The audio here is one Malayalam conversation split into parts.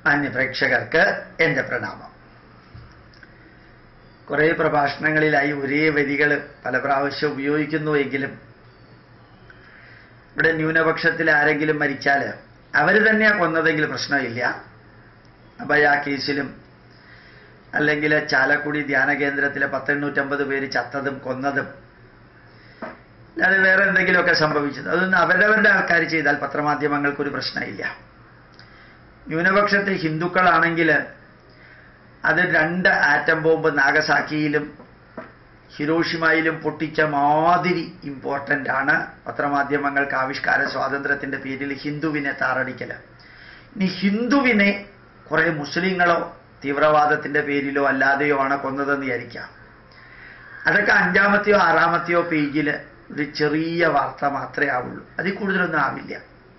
മാന്യപ്രേക്ഷകർക്ക് എൻ്റെ പ്രണാമം കുറേ പ്രഭാഷണങ്ങളിലായി ഒരേ വരികൾ പല പ്രാവശ്യം ഉപയോഗിക്കുന്നു എങ്കിലും ഇവിടെ ന്യൂനപക്ഷത്തിൽ ആരെങ്കിലും മരിച്ചാൽ അവർ തന്നെയാ കൊന്നതെങ്കിൽ പ്രശ്നമില്ല അഭയ കേസിലും അല്ലെങ്കിൽ ചാലക്കുടി ധ്യാന കേന്ദ്രത്തിലെ പത്തെണ്ണൂറ്റമ്പത് പേര് ചത്തതും കൊന്നതും അല്ലാതെ വേറെ എന്തെങ്കിലുമൊക്കെ സംഭവിച്ചത് അതൊന്നും അവരവരുടെ ആൾക്കാർ ചെയ്താൽ പത്രമാധ്യമങ്ങൾക്കൊരു പ്രശ്നമില്ല ന്യൂനപക്ഷത്തെ ഹിന്ദുക്കളാണെങ്കിൽ അത് രണ്ട് ആറ്റം ബോംബ് നാഗസാക്കിയിലും ഹിരോഷിമയിലും പൊട്ടിച്ച മാതിരി ഇമ്പോർട്ടൻ്റ് ആണ് പത്രമാധ്യമങ്ങൾക്ക് ആവിഷ്കാര സ്വാതന്ത്ര്യത്തിൻ്റെ പേരിൽ ഹിന്ദുവിനെ താറടിക്കൽ ഇനി ഹിന്ദുവിനെ കുറേ മുസ്ലിങ്ങളോ തീവ്രവാദത്തിൻ്റെ പേരിലോ അല്ലാതെയോ ആണ് കൊന്നതെന്ന് വിചാരിക്കാം അതൊക്കെ അഞ്ചാമത്തെയോ ആറാമത്തെയോ പേജിൽ ഒരു ചെറിയ വാർത്ത മാത്രമേ ആവുള്ളൂ അതിൽ കൂടുതലൊന്നും ആവില്ല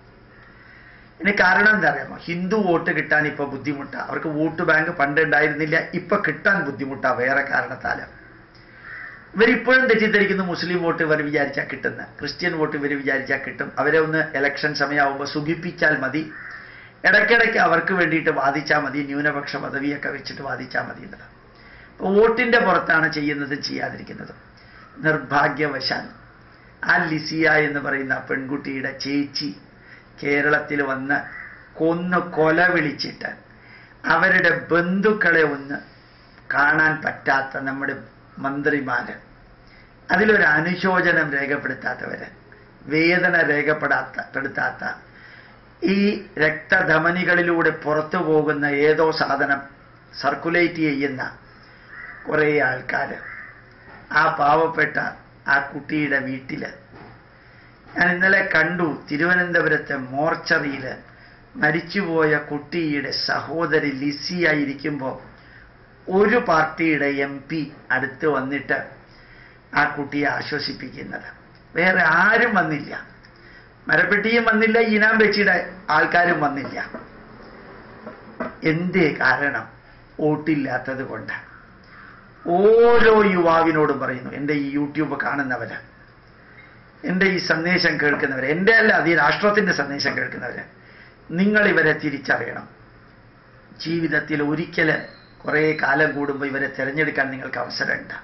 ഇതിന് കാരണം എന്താ അറിയാമോ ഹിന്ദു വോട്ട് കിട്ടാൻ ഇപ്പൊ ബുദ്ധിമുട്ടാ അവർക്ക് വോട്ട് ബാങ്ക് പണ്ട് ഉണ്ടായിരുന്നില്ല ഇപ്പൊ കിട്ടാൻ ബുദ്ധിമുട്ടാ വേറെ കാരണത്താല് ഇവരിപ്പോഴും തെറ്റിദ്ധരിക്കുന്നു മുസ്ലിം വോട്ട് ഇവർ വിചാരിച്ചാൽ കിട്ടുന്ന ക്രിസ്ത്യൻ വോട്ട് ഇവർ വിചാരിച്ചാൽ കിട്ടും അവരെ ഒന്ന് ഇലക്ഷൻ സമയമാകുമ്പോൾ സുഖിപ്പിച്ചാൽ മതി ഇടയ്ക്കിടയ്ക്ക് അവർക്ക് വേണ്ടിയിട്ട് വാദിച്ചാൽ മതി ന്യൂനപക്ഷ പദവിയൊക്കെ വെച്ചിട്ട് വാദിച്ചാൽ മതി എന്നത് അപ്പോൾ വോട്ടിന്റെ പുറത്താണ് ചെയ്യുന്നത് ചെയ്യാതിരിക്കുന്നത് നിർഭാഗ്യവശാൽ ആ ലിസിയ എന്ന് പറയുന്ന പെൺകുട്ടിയുടെ ചേച്ചി കേരളത്തിൽ വന്ന് കൊന്ന് കൊല വിളിച്ചിട്ട് അവരുടെ ബന്ധുക്കളെ ഒന്ന് കാണാൻ പറ്റാത്ത നമ്മുടെ മന്ത്രിമാര് അതിലൊരു അനുശോചനം രേഖപ്പെടുത്താത്തവര് വേദന രേഖപ്പെടാത്ത പെടുത്താത്ത ഈ രക്തധമനികളിലൂടെ പുറത്തു പോകുന്ന ഏതോ സാധനം സർക്കുലേറ്റ് ചെയ്യുന്ന കുറേ ആൾക്കാർ ആ പാവപ്പെട്ട ആ കുട്ടിയുടെ വീട്ടിൽ ഞാൻ ഇന്നലെ കണ്ടു തിരുവനന്തപുരത്തെ മോർച്ചറിയിൽ മരിച്ചുപോയ കുട്ടിയുടെ സഹോദരി ലിസിയായിരിക്കുമ്പോൾ ഒരു പാർട്ടിയുടെ എം പി അടുത്ത് വന്നിട്ട് ആ കുട്ടിയെ ആശ്വസിപ്പിക്കുന്നത് വേറെ ആരും വന്നില്ല മരപ്പെട്ടിയും വന്നില്ല ഇനാം വെച്ചിയുടെ ആൾക്കാരും വന്നില്ല എന്തേ കാരണം വോട്ടില്ലാത്തത് കൊണ്ട് ഓരോ യുവാവിനോടും പറയുന്നു എൻ്റെ ഈ യൂട്യൂബ് കാണുന്നവര് എൻ്റെ ഈ സന്ദേശം കേൾക്കുന്നവർ എൻ്റെ അല്ല അത് ഈ രാഷ്ട്രത്തിൻ്റെ സന്ദേശം കേൾക്കുന്നവർ നിങ്ങൾ ഇവരെ തിരിച്ചറിയണം ജീവിതത്തിൽ ഒരിക്കൽ കുറേ കാലം കൂടുമ്പോൾ ഇവരെ തിരഞ്ഞെടുക്കാൻ നിങ്ങൾക്ക് അവസരമുണ്ട്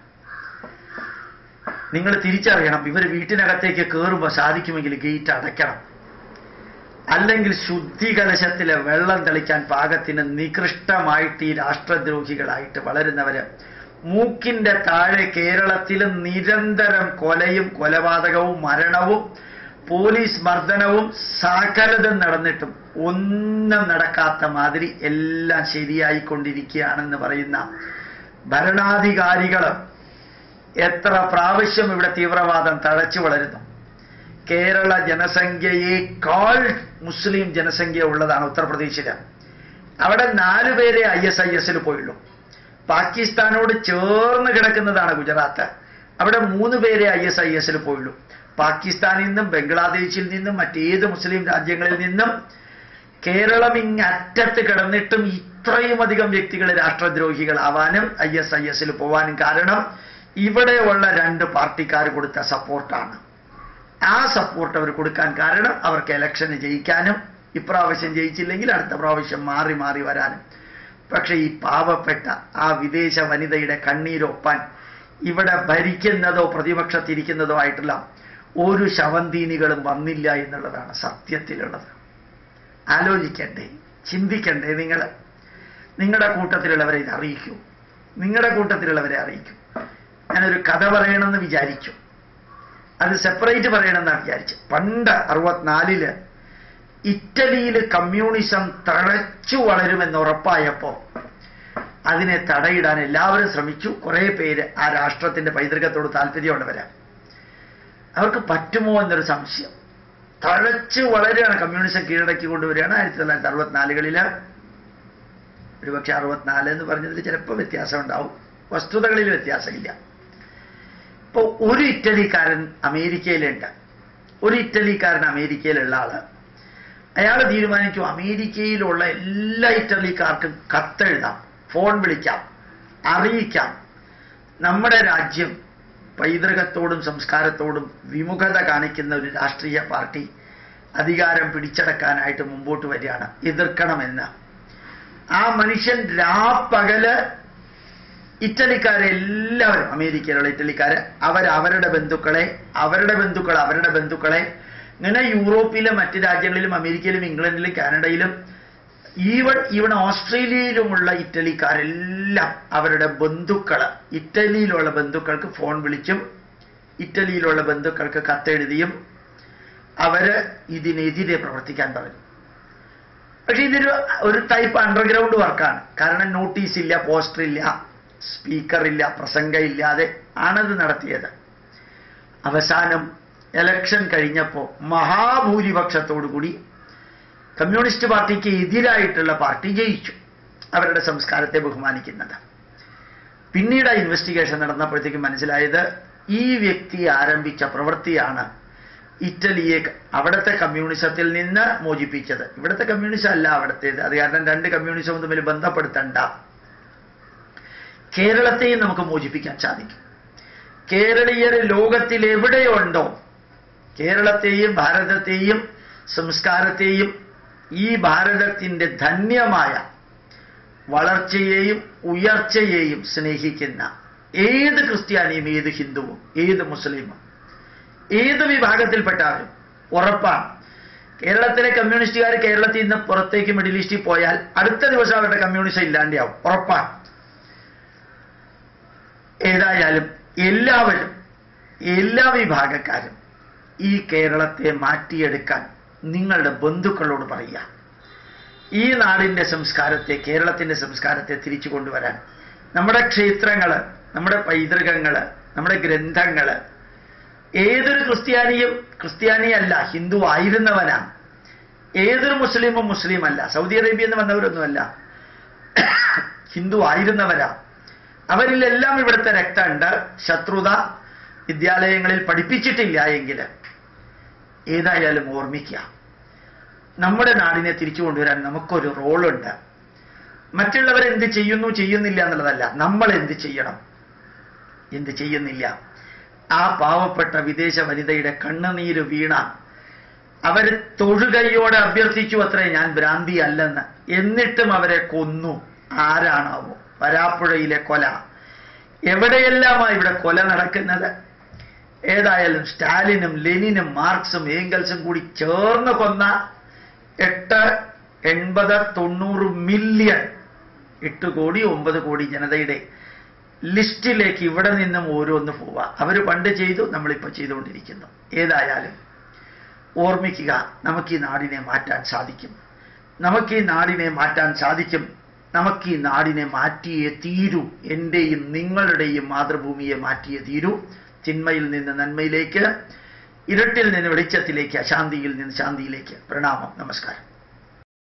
നിങ്ങൾ തിരിച്ചറിയണം ഇവർ വീട്ടിനകത്തേക്ക് കയറുമ്പോൾ സാധിക്കുമെങ്കിൽ ഗേറ്റ് അടയ്ക്കണം അല്ലെങ്കിൽ ശുദ്ധി കലശത്തിലെ വെള്ളം തെളിക്കാൻ പാകത്തിന് നികൃഷ്ടമായിട്ട് ഈ രാഷ്ട്രദ്രോഹികളായിട്ട് വളരുന്നവര് മൂക്കിന്റെ താഴെ കേരളത്തിൽ നിരന്തരം കൊലയും കൊലപാതകവും മരണവും പോലീസ് മർദ്ദനവും സകലതും നടന്നിട്ടും ഒന്നും നടക്കാത്ത മാതിരി എല്ലാം ശരിയായിക്കൊണ്ടിരിക്കുകയാണെന്ന് പറയുന്ന ഭരണാധികാരികൾ എത്ര പ്രാവശ്യം ഇവിടെ തീവ്രവാദം തഴച്ചു വളരുന്നു കേരള ജനസംഖ്യയേക്കാൾ മുസ്ലിം ജനസംഖ്യ ഉള്ളതാണ് ഉത്തർപ്രദേശില് അവിടെ നാലു പേരെ ഐ എസ് ഐ എസിൽ പോയുള്ളൂ പാകിസ്ഥാനോട് ചേർന്ന് കിടക്കുന്നതാണ് ഗുജറാത്ത് അവിടെ മൂന്ന് പേരെ ഐ എസ് ഐ എസിൽ പോയുള്ളൂ പാകിസ്ഥാനിൽ നിന്നും ബംഗ്ലാദേശിൽ നിന്നും മറ്റേത് മുസ്ലിം രാജ്യങ്ങളിൽ നിന്നും കേരളം ഇങ്ങറ്റത്ത് കിടന്നിട്ടും ഇത്രയും അധികം വ്യക്തികൾ രാഷ്ട്രദ്രോഹികളാവാനും ഐ എസ് ഐ എസിൽ പോവാനും കാരണം ഇവിടെയുള്ള രണ്ട് പാർട്ടിക്കാർ കൊടുത്ത സപ്പോർട്ടാണ് ആ സപ്പോർട്ട് അവർ കൊടുക്കാൻ കാരണം അവർക്ക് ഇലക്ഷന് ജയിക്കാനും ഇപ്രാവശ്യം ജയിച്ചില്ലെങ്കിൽ അടുത്ത പ്രാവശ്യം മാറി മാറി വരാനും പക്ഷെ ഈ പാവപ്പെട്ട ആ വിദേശ വനിതയുടെ കണ്ണീരൊപ്പാൻ ഇവിടെ ഭരിക്കുന്നതോ പ്രതിപക്ഷത്തിരിക്കുന്നതോ ആയിട്ടുള്ള ഒരു ശവന്തീനികളും വന്നില്ല എന്നുള്ളതാണ് സത്യത്തിലുള്ളത് ആലോചിക്കണ്ടേ ചിന്തിക്കണ്ടേ നിങ്ങൾ നിങ്ങളുടെ കൂട്ടത്തിലുള്ളവരെ ഇത് അറിയിക്കൂ നിങ്ങളുടെ കൂട്ടത്തിലുള്ളവരെ അറിയിക്കൂ ഞാനൊരു കഥ പറയണമെന്ന് വിചാരിച്ചു അത് സെപ്പറേറ്റ് പറയണമെന്നാണ് വിചാരിച്ചു പണ്ട് അറുപത്തിനാലില് ഇറ്റലിയിൽ കമ്മ്യൂണിസം തഴച്ചു വളരുമെന്ന് ഉറപ്പായപ്പോൾ അതിനെ തടയിടാൻ എല്ലാവരും ശ്രമിച്ചു കുറേ പേര് ആ രാഷ്ട്രത്തിന്റെ പൈതൃകത്തോട് താല്പര്യമുള്ളവരാ അവർക്ക് പറ്റുമോ എന്നൊരു സംശയം തഴച്ചു വളരുകയാണ് കമ്മ്യൂണിസം കീഴടക്കി കൊണ്ടുവരികയാണ് ആയിരത്തി തൊള്ളായിരത്തി അറുപത്തിനാലുകളില് ഒരുപക്ഷെ അറുപത്തിനാല് എന്ന് പറഞ്ഞതിൽ ചിലപ്പോൾ വ്യത്യാസം ഉണ്ടാവും വസ്തുതകളിൽ വ്യത്യാസമില്ല ഇപ്പോൾ ഒരു ഇറ്റലിക്കാരൻ അമേരിക്കയിലുണ്ട് ഒരു ഇറ്റലിക്കാരൻ അമേരിക്കയിലുള്ള ആള് അയാൾ തീരുമാനിച്ചു അമേരിക്കയിലുള്ള എല്ലാ ഇറ്റലിക്കാർക്കും കത്തെഴുതാം ഫോൺ വിളിക്കാം അറിയിക്കാം നമ്മുടെ രാജ്യം പൈതൃകത്തോടും സംസ്കാരത്തോടും വിമുഖത കാണിക്കുന്ന ഒരു രാഷ്ട്രീയ പാർട്ടി അധികാരം പിടിച്ചടക്കാനായിട്ട് മുമ്പോട്ട് വരികയാണ് എതിർക്കണമെന്ന് ആ മനുഷ്യൻ രാപ്പകല് ഇറ്റലിക്കാരെ എല്ലാവരും അമേരിക്കയിലുള്ള ഇറ്റലിക്കാര് അവർ അവരുടെ ബന്ധുക്കളെ അവരുടെ ബന്ധുക്കൾ അവരുടെ ബന്ധുക്കളെ ഇങ്ങനെ യൂറോപ്പിലെ മറ്റ് രാജ്യങ്ങളിലും അമേരിക്കയിലും ഇംഗ്ലണ്ടിലും കാനഡയിലും ഈവൺ ഈവൺ ഓസ്ട്രേലിയയിലുമുള്ള ഇറ്റലിക്കാരെല്ലാം അവരുടെ ബന്ധുക്കൾ ഇറ്റലിയിലുള്ള ബന്ധുക്കൾക്ക് ഫോൺ വിളിച്ചും ഇറ്റലിയിലുള്ള ബന്ധുക്കൾക്ക് കത്തെഴുതിയും അവര് ഇതിനെതിരെ പ്രവർത്തിക്കാൻ പറഞ്ഞു പക്ഷെ ഇതൊരു ഒരു ടൈപ്പ് അണ്ടർഗ്രൗണ്ട് വർക്കാണ് കാരണം നോട്ടീസ് ഇല്ല പോസ്റ്റർ ഇല്ല സ്പീക്കർ ഇല്ല പ്രസംഗം ഇല്ലാതെ ആണത് നടത്തിയത് അവസാനം എലക്ഷൻ കഴിഞ്ഞപ്പോൾ മഹാഭൂരിപക്ഷത്തോടു കൂടി കമ്മ്യൂണിസ്റ്റ് പാർട്ടിക്ക് എതിരായിട്ടുള്ള പാർട്ടി ജയിച്ചു അവരുടെ സംസ്കാരത്തെ ബഹുമാനിക്കുന്നത് പിന്നീട് ആ ഇൻവെസ്റ്റിഗേഷൻ നടന്നപ്പോഴത്തേക്ക് മനസ്സിലായത് ഈ വ്യക്തി ആരംഭിച്ച പ്രവൃത്തിയാണ് ഇറ്റലിയെ അവിടുത്തെ കമ്മ്യൂണിസത്തിൽ നിന്ന് മോചിപ്പിച്ചത് ഇവിടുത്തെ കമ്മ്യൂണിസം അല്ല അവിടുത്തേത് അത് കാരണം രണ്ട് കമ്മ്യൂണിസവും തമ്മിൽ ബന്ധപ്പെടുത്തണ്ട കേരളത്തെയും നമുക്ക് മോചിപ്പിക്കാൻ സാധിക്കും കേരളീയർ ലോകത്തിൽ എവിടെയുണ്ടോ കേരളത്തെയും ഭാരതത്തെയും സംസ്കാരത്തെയും ഈ ഭാരതത്തിൻ്റെ ധന്യമായ വളർച്ചയെയും ഉയർച്ചയെയും സ്നേഹിക്കുന്ന ഏത് ക്രിസ്ത്യാനിയും ഏത് ഹിന്ദുവും ഏത് മുസ്ലിമും ഏത് വിഭാഗത്തിൽപ്പെട്ടവരും ഉറപ്പാണ് കേരളത്തിലെ കമ്മ്യൂണിസ്റ്റുകാർ കേരളത്തിൽ നിന്ന് പുറത്തേക്ക് മിഡിൽ ഈസ്റ്റിൽ പോയാൽ അടുത്ത ദിവസം അവരുടെ കമ്മ്യൂണിസം ഇല്ലാണ്ടാവും ഉറപ്പാണ് ഏതായാലും എല്ലാവരും എല്ലാ വിഭാഗക്കാരും ഈ കേരളത്തെ മാറ്റിയെടുക്കാൻ നിങ്ങളുടെ ബന്ധുക്കളോട് പറയുക ഈ നാടിൻ്റെ സംസ്കാരത്തെ കേരളത്തിൻ്റെ സംസ്കാരത്തെ തിരിച്ചു കൊണ്ടുവരാൻ നമ്മുടെ ക്ഷേത്രങ്ങൾ നമ്മുടെ പൈതൃകങ്ങൾ നമ്മുടെ ഗ്രന്ഥങ്ങൾ ഏതൊരു ക്രിസ്ത്യാനിയും ക്രിസ്ത്യാനിയല്ല ഹിന്ദു ആയിരുന്നവനാണ് ഏതൊരു മുസ്ലിമും മുസ്ലിം അല്ല സൗദി അറേബ്യയിൽ നിന്ന് വന്നവരൊന്നുമല്ല ഹിന്ദു ആയിരുന്നവരാ അവരിലെല്ലാം ഇവിടുത്തെ രക്തമുണ്ട് ശത്രുത വിദ്യാലയങ്ങളിൽ പഠിപ്പിച്ചിട്ടില്ല എങ്കിൽ ഏതായാലും ഓർമ്മിക്കുക നമ്മുടെ നാടിനെ തിരിച്ചു കൊണ്ടുവരാൻ നമുക്കൊരു റോളുണ്ട് മറ്റുള്ളവർ എന്ത് ചെയ്യുന്നു ചെയ്യുന്നില്ല എന്നുള്ളതല്ല നമ്മൾ എന്ത് ചെയ്യണം എന്ത് ചെയ്യുന്നില്ല ആ പാവപ്പെട്ട വിദേശ വനിതയുടെ കണ്ണുനീര് വീണ അവർ തൊഴുകൈയോടെ അഭ്യർത്ഥിച്ചു അത്രേ ഞാൻ ഭ്രാന്തി അല്ലെന്ന് എന്നിട്ടും അവരെ കൊന്നു ആരാണാവോ വരാപ്പുഴയിലെ കൊല എവിടെയെല്ലാമാണ് ഇവിടെ കൊല നടക്കുന്നത് ഏതായാലും സ്റ്റാലിനും ലെനിനും മാർക്സും ഏങ്കൽസും കൂടി ചേർന്ന് കൊന്ന എട്ട് എൺപത് തൊണ്ണൂറ് മില്യൺ എട്ട് കോടി ഒമ്പത് കോടി ജനതയുടെ ലിസ്റ്റിലേക്ക് ഇവിടെ നിന്നും ഓരോന്ന് പോവുക അവർ പണ്ട് ചെയ്തു നമ്മളിപ്പോൾ ചെയ്തുകൊണ്ടിരിക്കുന്നു ഏതായാലും ഓർമ്മിക്കുക നമുക്ക് ഈ നാടിനെ മാറ്റാൻ സാധിക്കും നമുക്ക് ഈ നാടിനെ മാറ്റാൻ സാധിക്കും നമുക്ക് ഈ നാടിനെ മാറ്റിയേ തീരൂ എൻ്റെയും നിങ്ങളുടെയും മാതൃഭൂമിയെ മാറ്റിയേ തീരൂ തിന്മയിൽ നിന്ന് നന്മയിലേക്ക് ഇരുട്ടിൽ നിന്ന് വെളിച്ചത്തിലേക്ക് അശാന്തിയിൽ നിന്ന് ശാന്തിയിലേക്ക് പ്രണാമം നമസ്കാരം